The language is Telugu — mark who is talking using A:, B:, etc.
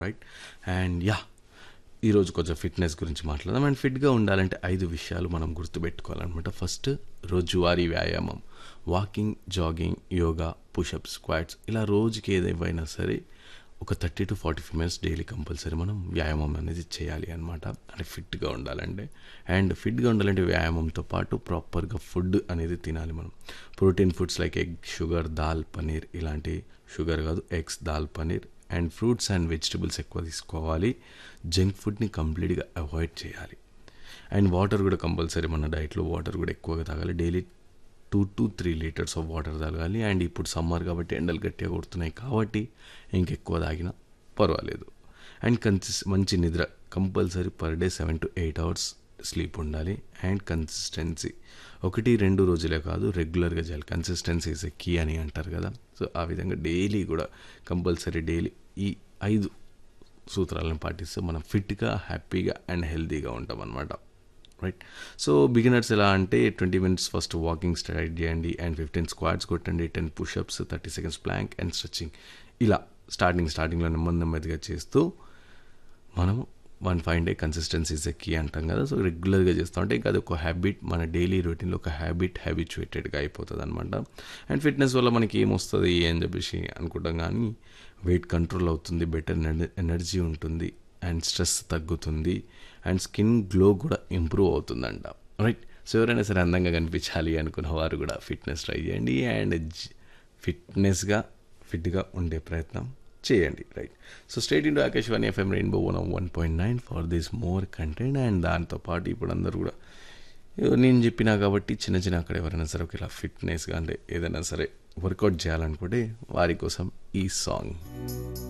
A: రైట్ అండ్ యా ఈరోజు కొంచెం ఫిట్నెస్ గురించి మాట్లాడదాం అండ్ ఫిట్గా ఉండాలంటే ఐదు విషయాలు మనం గుర్తుపెట్టుకోవాలన్నమాట ఫస్ట్ రోజువారీ వ్యాయామం walking jogging yoga pushups squats ఇలా రోజుకి ఏదేవైనా సరే ఒక thirty to forty five minutes daily compulsory మనం వ్యాయామం అనేది చేయాలి అనమాట అంటే ఫిట్గా ఉండాలంటే అండ్ ఫిట్గా ఉండాలంటే వ్యాయామంతో పాటు ప్రాపర్గా ఫుడ్ అనేది తినాలి మనం protein foods like egg sugar dal paneer ఇలాంటి షుగర్ కాదు eggs dal paneer and fruits and vegetables ఎక్కువ తీసుకోవాలి జంక్ ఫుడ్ని కంప్లీట్గా అవాయిడ్ చేయాలి అండ్ వాటర్ కూడా కంపల్సరీ మన డైట్లో వాటర్ కూడా ఎక్కువగా తాగాలి daily two to three litres of water తాగాలి అండ్ ఇప్పుడు సమ్మర్ కాబట్టి ఎండలు గట్టిగా కొడుతున్నాయి కాబట్టి ఇంకెక్కువ తాగినా పర్వాలేదు అండ్ కన్సిస్ మంచి నిద్ర compulsory per day seven to eight hours sleep ఉండాలి అండ్ కన్సిస్టెన్సీ ఒకటి రెండు రోజులే కాదు రెగ్యులర్గా చేయాలి కన్సిస్టెన్సీ ఇస్ ఎ కీ అని అంటారు కదా సో ఆ విధంగా డైలీ కూడా కంపల్సరీ డైలీ ఈ ఐదు సూత్రాలను పాటిస్తే మనం ఫిట్గా హ్యాపీగా అండ్ హెల్తీగా ఉంటాం అనమాట రైట్ సో బిగినర్స్ ఎలా అంటే twenty minutes first walking start చేయండి అండ్ ఫిఫ్టీన్ స్క్వాడ్స్ కొట్టండి ten pushups thirty seconds plank and stretching ఇలా స్టార్టింగ్ స్టార్టింగ్లో నెమ్మది నెమ్మదిగా చేస్తూ మనము one five day consistency is key అంటాం కదా సో రెగ్యులర్గా చేస్తూ ఉంటే ఇంకా అది ఒక హ్యాబిట్ మన డైలీ రొటీన్లో ఒక హ్యాబిట్ హ్యాబిచువేటెడ్గా అయిపోతుంది అనమాట అండ్ ఫిట్నెస్ వల్ల మనకి ఏమొస్తుంది అని చెప్పేసి అనుకుంటాం కానీ వెయిట్ కంట్రోల్ అవుతుంది బెటర్ ఎనర్జీ ఉంటుంది అండ్ స్ట్రెస్ తగ్గుతుంది అండ్ స్కిన్ గ్లో కూడా ఇంప్రూవ్ అవుతుందంట రైట్ సో ఎవరైనా సరే అందంగా కనిపించాలి అనుకున్న వారు కూడా ఫిట్నెస్ ట్రై చేయండి అండ్ ఫిట్నెస్గా ఫిట్గా ఉండే ప్రయత్నం చేయండి right so stay tuned Akashvani FM Rainbow one one point nine for this more content and దాంతోపాటు ఇప్పుడు అందరూ కూడా నేను చెప్పినా కాబట్టి చిన్న చిన్న అక్కడ ఎవరైనా సరే ఒక ఇలా ఫిట్నెస్గా అంటే ఏదైనా సరే వర్కౌట్ చేయాలనుకుంటే వారి కోసం ఈ సాంగ్